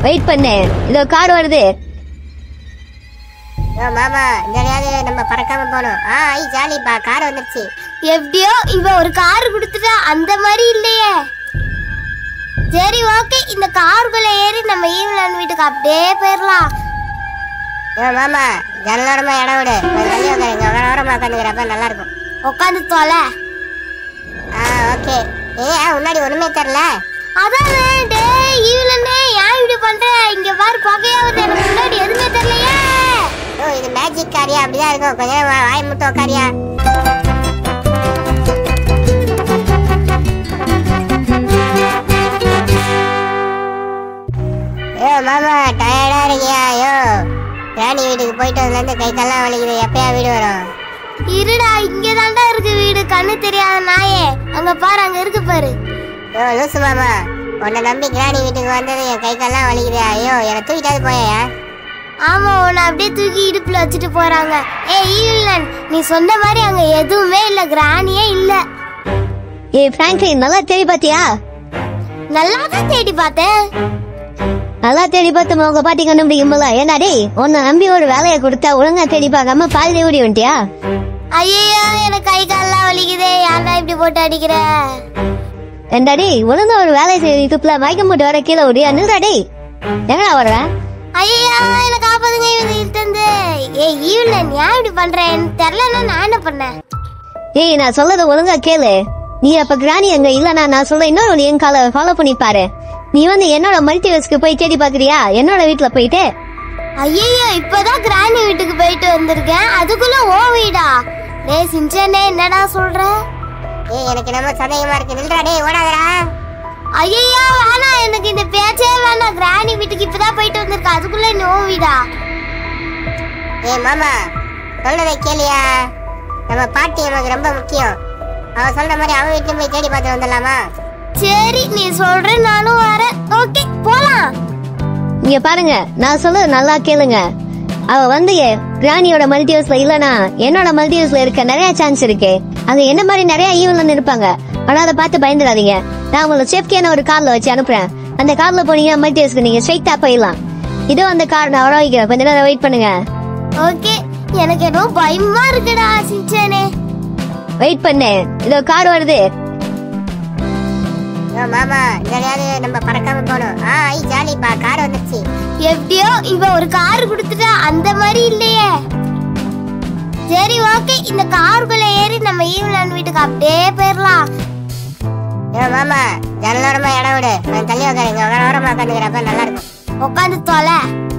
Wait பண்ணு இதோ car வருது யோ மாமா இந்த வழியாவது நம்ம பறக்காம போகணும் ஆ ஐ ஜாலிப்பா கார் வந்துருச்சு எப்படியோ இவன் ஒரு கார் கொடுத்துட்டா அந்த மாதிரி இல்லையே சரி ஓகே இந்த காருக்குள்ள ஏறி நம்ம ஈவிலான் வீட்டுக்கு அப்படியே போயிடலாம் யோ மாமா ஜன்னலோரமா இடம் விடு கொஞ்சம் தள்ளி உட்காருங்க ஓரமா உட்காந்துக்கிறப்ப நல்லா இருக்கும் உட்காந்து தொலை ஆ ஓகே ஏ முன்னாடி ஒண்ணுமே தெரியல அதானே டேய் ஈவிலனே ஏன் இப்படி பண்ற இங்க பாரு புகையா வருது எனக்கு முன்னாடி எதுவுமே தெரியலையே ஓ இது மேஜிக் காரியா அப்படிதான் இருக்கும் கொஞ்ச நேரம் வா- வாய் முட்டை உட்காரியா ஏ மாமா டயர்டா இருக்கியா ஐயோ ராணி வீட்டுக்கு போயிட்டு வந்ததுலேருந்து கை கால்லாம் வலிக்குது எப்பயா வீடு வரும் இருடா இங்க தாண்டா இருக்கு வீடு கண்ணு தெரியாத நாயே அங்க பாரு அங்க இருக்கு பாரு யோ லூசு மாமா உன்னை நம்பி கிராணி வீட்டுக்கு வந்தது என் கை கால்லாம் வலிக்குது ஐயோ என்னை தூக்கிட்டாது போயா ஆமா உன்னை அப்படியே தூக்கி இடுப்புல வச்சுட்டு போறாங்க ஏ ஈவிலன் நீ சொன்ன மாதிரி அங்க எதுவுமே இல்ல கிராணியே இல்ல ஏ பிராங்க்லின் நல்லா தேடி பாத்தியா நல்லா தான் தேடி பார்த்தேன் நல்லா தேடி பார்த்து உங்க பாட்டி கண்டுபிடிக்கும்போல ஏன்னா டேய் உன்னை நம்பி ஒரு வேலையை கொடுத்தா ஒழுங்கா தேடி பார்க்காம பாதி ஓடி வந்துட்டியா ஐயோ எனக்கு கை கால்லாம் வலிக்குதே ஏன்டா இப்படி போட்டு அடிக்கிற ஏண்டா டேய் ஒழுங்கா ஒரு வேலை செய்ய துப்புல மயக்கம் போட்டு வர கீழே ஓடியா நில்றா டேய் எங்கடா வர்ற ஐயோ என்ன காப்பாதுங்க இவன் இருந்து ஏ ஈவிலன் ஏன் இப்படி பண்ற எனக்கு தெரியலன்னா நான் என்ன பண்ணேன் ஏய் நான் சொல்லத ஒழுங்கா கேளு நீ அப்ப கிராணி அங்க இல்லனா நான் சொல்ல இன்னொரு என் கால ஃபாலோ பண்ணி பாரு நீ வந்து என்னோட மல்டிவர்ஸ்க்கு போய் தேடி பாக்குறியா என்னோட வீட்ல போயிட்டு ஐயோ இப்பதான் கிராணி வீட்டுக்கு போயிட்டு வந்திருக்கேன் அதுக்குள்ள ஓ வீடா டேய் சிஞ்சனே என்னடா சொல்ற ஏய் எனக்கு நம்ம சந்தேகமா இருக்கு நில்றா டேய் ஓடாதடா ஐயோ வேணாம் எனக்கு இந்த பேச்சே வேணாம் கிராணி வீட்டுக்கு இப்பதான் போயிட்டு வந்திருக்கேன் அதுக்குள்ள நீ ஓ வீடா ஏய் மாமா சொல்றதை கேளியா நம்ம பாட்டி நமக்கு ரொம்ப முக்கியம் அவ சொல்ற மாதிரி அவ வீட்டுல போய் தேடி பார்த்து வந்துடலாமா சரி நீ சொல்ற நானும் வரேன் ஓகே போலாம் இங்க பாருங்க நான் சொல்றது நல்லா கேளுங்க அவ வந்து கிராணியோட மல்டிவர்ஸ்ல இல்லனா என்னோட மல்டிவர்ஸ்ல இருக்க நிறைய சான்ஸ் இருக்கு அங்க என்ன மாதிரி நிறைய ஈவன் இருப்பாங்க ஆனா அதை பார்த்து பயந்துடாதீங்க நான் உங்களை சேஃப்டியான ஒரு கார்ல வச்சு அனுப்புறேன் அந்த கார்ல போனீங்க மல்டிவர்ஸ்க்கு நீங்க ஸ்ட்ரைட்டா போயிடலாம் இதோ அந்த கார் நான் வர வைக்கிறேன் கொஞ்ச நேரம் வெயிட் பண்ணுங்க ஓகே எனக்கு ஏதோ பயமா இருக்குடா சிஞ்சனே வெயிட் பண்ணு இதோ கார் வருது ஏ மாமா இந்த வழியாவது நம்ம பறக்காம போகணும் ஆ ஐ ஜாலிப்பா கார் வந்துருச்சு எப்படியோ இவன் ஒரு கார் கொடுத்துட்டா அந்த மாதிரி இல்லையே சரி ஓகே இந்த காருக்குள்ள ஏறி நம்ம ஈவிலான் வீட்டுக்கு அப்படியே போயிடலாம் ஏ மாமா ஜன்னலோரமா இடம் விடு கொஞ்சம் தள்ளி உட்காருங்க ஓரமா உட்காந்துக்கிறப்ப நல்லா இருக்கும் உட்காந்து தொலை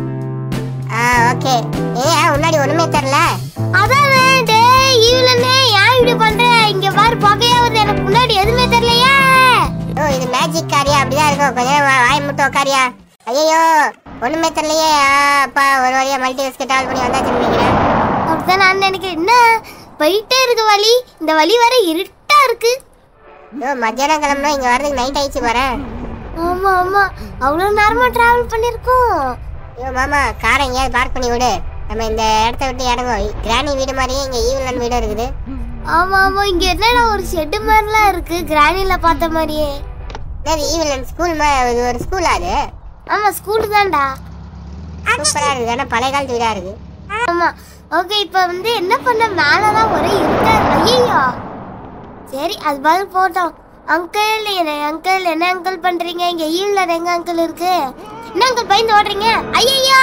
ஆ ஓகே ஏய் முன்னாடி ஒண்ணுமே தெரியல அதானே டேய் ஈவிலனே ஏன் இப்படி பண்ற இங்க பாரு புகையா வருது எனக்கு முன்னாடி எதுவுமே தெரியலையே ஓ இது மேஜிக் காரியா அப்படிதான் இருக்கும் கொஞ்ச நேரம் வா- வாய் முட்டை உட்காரியா ஐயோ ஒண்ணுமே தெரியலையே ஆ, அப்பா ஒரு வழியா மல்டிவர்ஸ்க்கு டால் பண்ணி வந்தாச்சு நினைக்கிறேன் அப்படிதான் நான் நினைக்கிறேன் என்ன போயிட்டே இருக்கு வழி இந்த வழி வர இருட்டா இருக்கு ஓ மத்தியானம் கிளம்புனா இங்க வரதுக்கு நைட் ஆயிடுச்சு பாரேன் ஆமா ஆமா அவ்வளவு நேரமா டிராவல் பண்ணிருக்கோம் ஐயோ மாமா காரை எங்கேயாவது பார்க் பண்ணி விடு நம்ம இந்த இடத்த விட்டு இறங்கும் கிராணி வீடு மாதிரியே இங்க ஈவிலன் வீடும் இருக்குது ஆமா ஆமா இங்க என்னடா ஒரு ஷெட் மாதிரிலாம் இருக்கு கிரானில பார்த்த மாதிரியே என்னது ஈவிலன் ஸ்கூல் இது ஒரு ஸ்கூல் அது ஆமா ஸ்கூல் தான்டா சூப்பரா இருக்குது ஆனா பழைய காலத்து வீடா இருக்கு ஆமா ஓகே இப்போ வந்து என்ன பண்ண மேலதான் ஒரே இருட்டா ஐயோ சரி அது பதில் போட்டோம் அங்கிள் என்ன அங்கிள் என்ன அங்கிள் பண்றீங்க இங்க ஈவில் எங்க அங்கிள் இருக்கு என்ன அங்கிள் பயந்து ஓடுறீங்க ஐயோ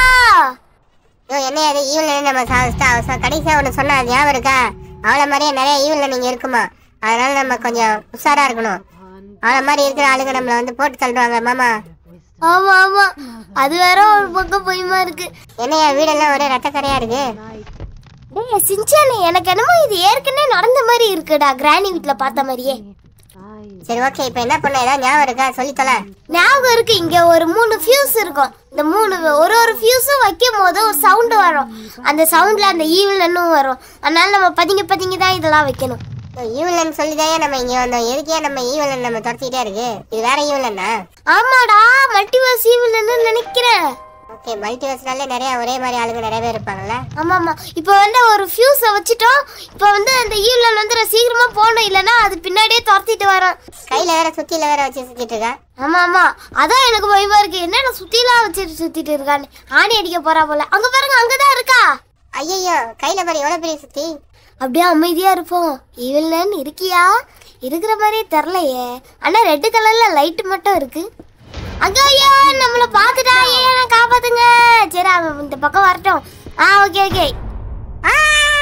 ஐயோ என்ன அது ஈவிலன் நம்ம ச- ச- ச- கடைசியா ஒன்று சொன்னா அது ஞாபகம் இருக்கா அவளை மாதிரியே நிறைய ஈவிலன் இங்க இருக்குமா அதனால நம்ம கொஞ்சம் உஷாரா இருக்கணும் அவளை மாதிரி இருக்கிற ஆளுங்க நம்மள வந்து போட்டு தள்ளுவாங்க மாமா ஆமா ஆமா அது வேற ஒரு பக்கம் பொய்மா இருக்கு என்னையா வீடெல்லாம் ஒரே ரத்தக்கரையா இருக்கு டேய் சின்சானே எனக்கு என்னமோ இது ஏற்கனவே நடந்த மாதிரி இருக்குடா கிராணி வீட்ல பார்த்த மாதிரியே சரி ஓகே இப்போ என்ன பண்ண ஏதாவது ஞாபகம் இருக்கா சொல்லி தொலை ஞாபகம் இருக்கு இங்க ஒரு மூணு ஃபியூஸ் இருக்கும் இந்த மூணு ஒரு ஒரு ஃபியூஸும் வைக்கும் போது ஒரு சவுண்டு வரும் அந்த சவுண்ட்ல அந்த ஈவிலன்னும் வரும் அதனால நம்ம பதுங்கி பதுங்கி தான் இதெல்லாம் வைக்கணும் ஈவிலன் சொல்லிதான் நம்ம இங்க வந்தோம் எதுக்கே நம்ம ஈவிலன் நம்ம துரத்திக்கிட்டே இருக்கு இது வேற ஈவிலன்னா ஆமாடா மல்டிவர்ஸ் ஈவிலன்னு நினைக்கிறேன் ஓகே மல்டிவர்ஸ்னாலே நிறைய ஒரே மாதிரி ஆளுங்க நிறைய பேர் இருப்பாங்கல்ல ஆமா ஆமா இப்போ வந்து ஒரு ஃபியூஸை வச்சுட்டோம் இப்போ வந்து அந்த ஈவில் வந்து சீக்கிரமா போகணும் இல்லைன்னா அது பின்னாடியே துரத்திட்டு வரோம் கையில வேற சுத்தியில வேற வச்சு சுத்திட்டு இருக்கா ஆமா ஆமா அதான் எனக்கு பயமா இருக்கு என்ன நான் சுத்திலாம் வச்சுட்டு சுத்திட்டு இருக்கான்னு ஆணி அடிக்க போறா போல அங்க பாருங்க அங்கதான் இருக்கா ஐயோ கையில பாரு எவ்வளவு பெரிய சுத்தி அப்படியே அமைதியா இருப்போம் ஈவில்னு இருக்கியா இருக்கிற மாதிரியே தெரிலையே ஆனா ரெட் கலர்ல லைட் மட்டும் இருக்கு அங்க ஐயா நம்மள பாத்துட்டா ஐயா நான் காப்பாத்துங்க சரி அவன் இந்த பக்கம் வரட்டும் ஆ ஓகே ஓகே ஆ!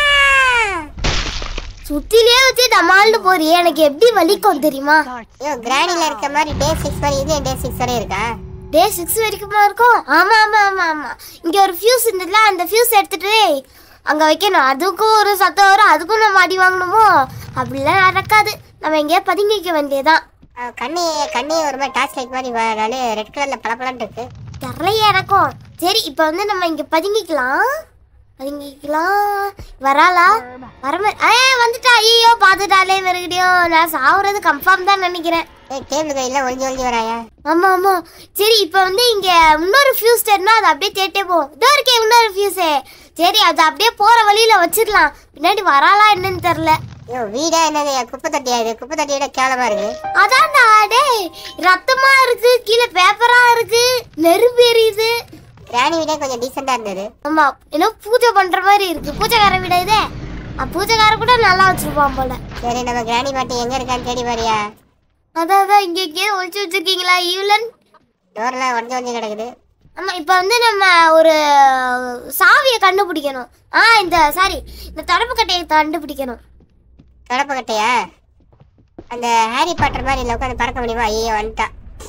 சுத்திலே வச்சு டமால்னு போறியே எனக்கு எப்படி வலிக்கும் தெரியுமா ஐயோ கிராணில இருக்க மாதிரி டே சிக்ஸ் மாதிரி இது டே சிக்ஸ் வரை இருக்கா டே சிக்ஸ் வரைக்குமா இருக்கும் ஆமா ஆமா ஆமா ஆமா இங்க ஒரு ஃபியூஸ் இருந்ததுல அந்த ஃபியூஸ் எடுத்துட்டு அங்க வைக்கணும் அதுக்கும் ஒரு சத்தம் வரும் அதுக்கும் நம்ம அடி வாங்கணுமோ அப்படிலாம் நடக்காது நம்ம எங்கேயா பதுங்கிக்க வேண்டியதான் அவ கண்ணு கண்ணே ஒரு மாதிரி டார்ச் லைட் மாதிரி வராலே ரெட் கலர்ல பளபளன்னு இருக்கு தெரியலையே எனக்கும் சரி இப்போ வந்து நம்ம இங்க பதுங்கிக்கலாம் பதுங்கிக்கலாம் வராளா வரம ஏ வந்துட்டா ஐயோ பார்த்துட்டாலே மறுபடியும் நான் சாவுறது கன்ஃபார்ம் தான் நினைக்கிறேன் ஏய் டேபிள் கையில ஒளிஞ்சு ஒளிஞ்சு வராயா ஆமா ஆமா சரி இப்போ வந்து இங்க இன்னொரு ஃபியூஸ் தேடினா அது அப்படியே தேட்டே போகும் இதோ இருக்கே இன்னொரு ஃபியூஸே சரி அது அப்படியே போற வழியில வச்சிடலாம் பின்னாடி வராளா என்னன்னு தெரியல ஐயோ வீடா என்னது குப்பை தொட்டியா இது குப்பை தொட்டியோட கேவலமா இருக்கு அதான்டா டேய் ரத்தமா இருக்கு கீழே பேப்பரா இருக்கு நெருப்பு எரியுது கிராணி வீடே கொஞ்சம் டீசெண்டா இருந்தது ஆமா ஏன்னா பூஜை பண்ற மாதிரி இருக்கு பூஜைக்கார விட இதே அ, பூஜைக்கார கூட நல்லா வச்சிருப்பான் போல சரி நம்ம கிராணி பாட்டி எங்க இருக்கான்னு தேடி பாரியா அதான் அதான் இங்க இங்கே ஒழிச்சு வச்சிருக்கீங்களா ஈவலன் டோர்லாம் உடஞ்சு உடஞ்சு கிடக்குது ஆமா இப்போ வந்து நம்ம ஒரு சாவியை கண்டுபிடிக்கணும் ஆ இந்த சாரி இந்த தடுப்பு கட்டையை கண்டுபிடிக்கணும் தொடப்பு கட்டையா அந்த ஹாரி பாட்டர் மாதிரி இல்லை உட்காந்து பறக்க முடியுமா ஐயோ வந்துட்டா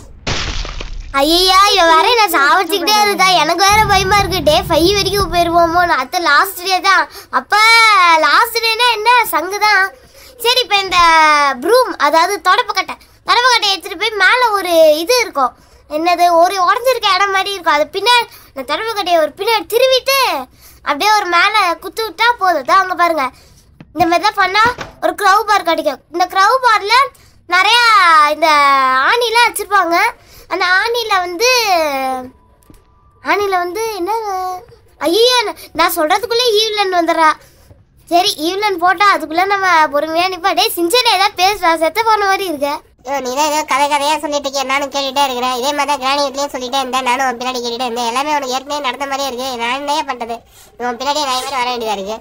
ஐயா இவ வேற நான் சாவச்சுக்கிட்டே இருக்கா எனக்கு வேற பயமா இருக்கு டே ஃபைவ் வரைக்கும் போயிருவோமோ அடுத்த லாஸ்ட் டே தான் அப்ப லாஸ்ட் டேனா என்ன சங்கு தான் சரி இப்போ இந்த ப்ரூம் அதாவது தொடப்பக்கட்டை தொடப்பக்கட்டை எடுத்துட்டு போய் மேலே ஒரு இது இருக்கும் என்னது ஒரு உடஞ்சிருக்க இடம் மாதிரி இருக்கும் அது பின்னாடி இந்த தொடப்பக்கட்டையை ஒரு பின்னாடி திருவிட்டு அப்படியே ஒரு மேலே குத்து விட்டா போதும் தான் அங்கே பாருங்க இந்த மாதிரி தான் பண்ணால் ஒரு க்ரௌ பார் கிடைக்கும் இந்த க்ரௌ பாரில் நிறையா இந்த ஆணிலாம் வச்சுருப்பாங்க அந்த ஆணியில் வந்து ஆணியில் வந்து என்ன ஐயோ நான் சொல்கிறதுக்குள்ளே ஈவ்லன் வந்துடுறா சரி ஈவ்லன் போட்டால் அதுக்குள்ளே நம்ம பொறுமையாக நிற்பா டேய் சின்சர் ஏதாவது பேசுறா செத்த போன மாதிரி இருக்க ஐயோ நீ தான் ஏதோ கதை கதையா சொல்லிட்டு இருக்கிய நானும் கேட்டுட்டே இருக்கிறேன் இதே மாதிரி தான் கிராணி வீட்லயும் சொல்லிட்டே இருந்தேன் நானும் உன் பின்னாடி கேட்டுட்டே இருந்தேன் எல்லாமே உனக்கு ஏற்கனவே நடந்த மாதிரியே இருக்கு நான் என்ன பண்றது உன் பின்னாடியே நிறைய பேர் வர வேண்டியதா இருக்கு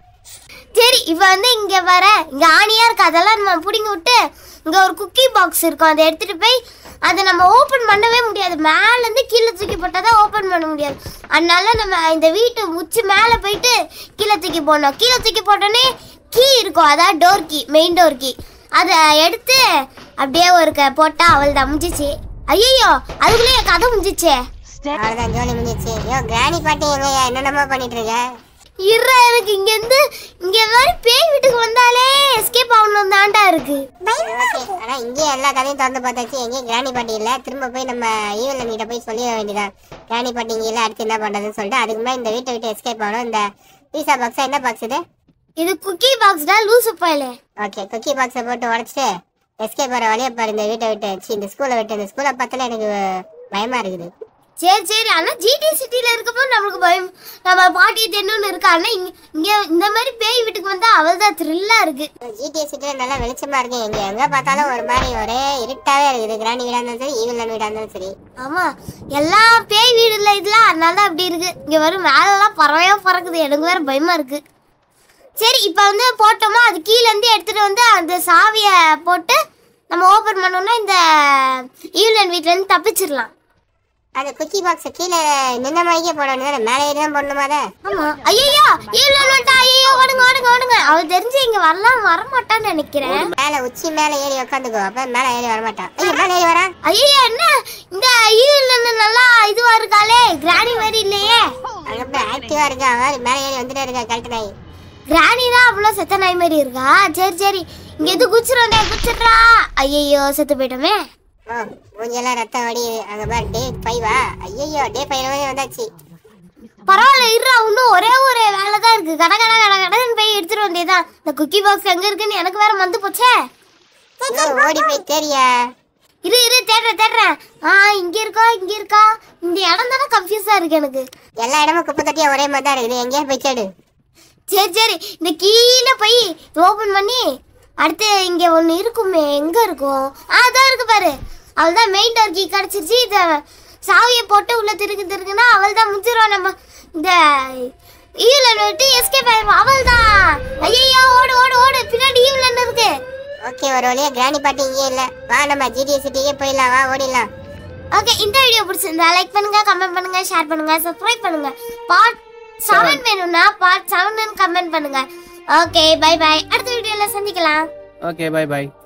சரி இப்போ வந்து இங்கே வர இங்கே ஆணியாக இருக்கு அதெல்லாம் நம்ம பிடிங்கி விட்டு இங்கே ஒரு குக்கி பாக்ஸ் இருக்கும் அதை எடுத்துகிட்டு போய் அதை நம்ம ஓப்பன் பண்ணவே முடியாது மேலேருந்து கீழே தூக்கி போட்டால் தான் ஓப்பன் பண்ண முடியாது அதனால நம்ம இந்த வீட்டு உச்சி மேலே போயிட்டு கீழே தூக்கி போடணும் கீழே தூக்கி போட்டோன்னே கீ இருக்கும் அதான் door key main door key அதை எடுத்து அப்படியே ஒரு க போட்டால் அவள் தான் முடிஞ்சிச்சு ஐயோ அதுக்குள்ளேயே கதை முடிஞ்சிச்சே அவ்வளவுதான் ஜோலி முடிஞ்சிச்சு ஐயோ கிராணி பாட்டி எங்கய்யா என்னென்னமோ பண்ணிட்டு இருக்க இருற எனக்கு இங்கேருந்து இங்கே மாதிரி பேய் வீட்டுக்கு வந்தாலே எஸ்கேப் ஆகணும் தாண்டா இருக்கு ஓகே ஆனா இங்கேயே எல்லா கதையும் திறந்து பார்த்தாச்சு எங்கேயும் கிராணி பாட்டி இல்ல திரும்ப போய் நம்ம ஈவன் கிட்ட போய் சொல்லிட வேண்டியதான் கிராணி பாட்டி இங்க இல்ல அடுத்து என்ன பண்றதுன்னு சொல்லிட்டு அதுக்கு முன்னாடி இந்த வீட்டை விட்டு எஸ்கேப் ஆகணும் இந்த பீஸா பாக்ஸா என்ன பாக்ஸ் இது இது குக்கி பாக்ஸ் தான் லூசு பாயிலே ஓகே குக்கி பாக்ஸை போட்டு உடச்சிட்டு எஸ்கேப் ஆகிற வழியை பாரு இந்த வீட்டை விட்டு சி இந்த ஸ்கூலை விட்டு இந்த ஸ்கூலை பார்த்தாலே எனக்கு பயமா இருக்குது சரி சரி ஆனா ஜிடி சிட்டில இருக்கப்போ நம்மளுக்கு பயம் நம்ம பாட்டி தென்னு இருக்கு ஆனா இங்க இங்க இந்த மாதிரி பேய் வீட்டுக்கு வந்தா அவள் தான் த்ரில்லா இருக்கு ஜிடிஎஸ் சிட்டில நல்லா வெளிச்சமா இருக்கு எங்க எங்க பார்த்தாலும் ஒரு மாதிரி ஒரே இருட்டாவே இருக்குது கிராண்டி வீடா இருந்தாலும் சரி ஈவில் வீடா இருந்தாலும் சரி ஆமா எல்லா பேய் வீடுல இதெல்லாம் அதனால தான் அப்படி இருக்கு இங்க வரும் மேலெல்லாம் பறவையா பறக்குது எனக்கு வேற பயமா இருக்கு சரி இப்போ வந்து போட்டோமா அது கீழ இருந்து எடுத்துட்டு வந்து அந்த சாவியை போட்டு நம்ம ஓபன் பண்ணோம்னா இந்த ஈவ்லன் வீட்ல இருந்து தப்பிச்சிடலாம் அந்த குக்கி பாக்ஸ் கீழே நின்ன மாதிரிக்கே போட வேண்டியது மேலே ஏறி தான் போடணுமா அதை ஆமா ஐயோ ஈவ்லன் வந்துட்டா ஐயோ ஓடுங்க ஓடுங்க ஓடுங்க அவள் தெரிஞ்சு இங்க வரலாம் வரமாட்டான்னு நினைக்கிறேன் மேலே உச்சி மேலே ஏறி உட்காந்துக்கோ அப்ப மேலே ஏறி வரமாட்டான் ஐயோ மேலே ஏறி வரா ஐயோ என்ன இந்த ஈவ்லன் நல்லா இதுவா இருக்காளே கிராணி மாதிரி இல்லையே அங்க போய் ஆக்டிவா இருக்கா அவன் மேலே ஏறி வந்துட்டே இருக்கா கழட்டு நாய் கிராணி தான் அவ்வளோ செத்த நாய் மாதிரி இருக்கா சரி சரி இங்க எது குச்சிரும் குச்சிட்றா ஐயோ செத்து போயிட்டோமே ஓ மூஞ்செல்லாம் ரத்தம் வடியுது அங்க பாரு டே ஃபைவா ஐயோ டே ஃபைவ் வந்தாச்சு பரவாயில்ல இருறா இன்னும் ஒரே ஒரு வேலை தான் இருக்கு கட கட கட கடன்னு போய் எடுத்துட்டு வந்தேதான் இந்த குக்கி பாக்ஸ் எங்க இருக்குன்னு எனக்கு வேற மந்து போச்சே ஐயோ, ஓடி போய் தேடியா இரு இரு தேடுறேன் தேடுறேன் ஆ இங்க இருக்கா இங்க இருக்கா இந்த இடம் தானே கன்ஃபியூஸா இருக்கு எனக்கு எல்லா இடமும் குப்பை தொட்டியும் ஒரே மாதிரி தான் இருக்குது எங்கேயா போய் தேடு சரி சரி இந்த கீழே போய் ஓபன் பண்ணி அடுத்து இங்க ஒண்ணு இருக்குமே எங்க இருக்கும் ஆ அதான் இருக்கு பாரு அவள் தான் மெயின் டோர் கீ கிடைச்சிருச்சு இத சாவியை போட்டு உள்ள திருக்கு திருக்குன்னா அவள் தான் முடிச்சிருவா நம்ம இந்த ஈவிலன் விட்டு எஸ்கேப் ஆயிடுவோம் அவள் தான் ஐயோ ஓடு ஓடு ஓடு பின்னாடி ஈவிலன் இருக்கு ஓகே ஒரு வழியா கிராணி பாட்டி இங்கே இல்ல வா நம்ம ஜிடிஏ சிட்டிக்கே போயிடலாம் வா ஓடிடலாம் ஓகே இந்த வீடியோ பிடிச்சிருந்தா லைக் பண்ணுங்க கமெண்ட் பண்ணுங்க ஷேர் பண்ணுங்க சப்ஸ்கிரைப் பண்ணுங்க பார்ட் செவன் வேணும்னா பார்ட் செவன் கமெண்ட் பண்ணுங்க ஓகே பை பை அடுத்த வீடியோல சந்திக்கலாம் ஓகே பை பை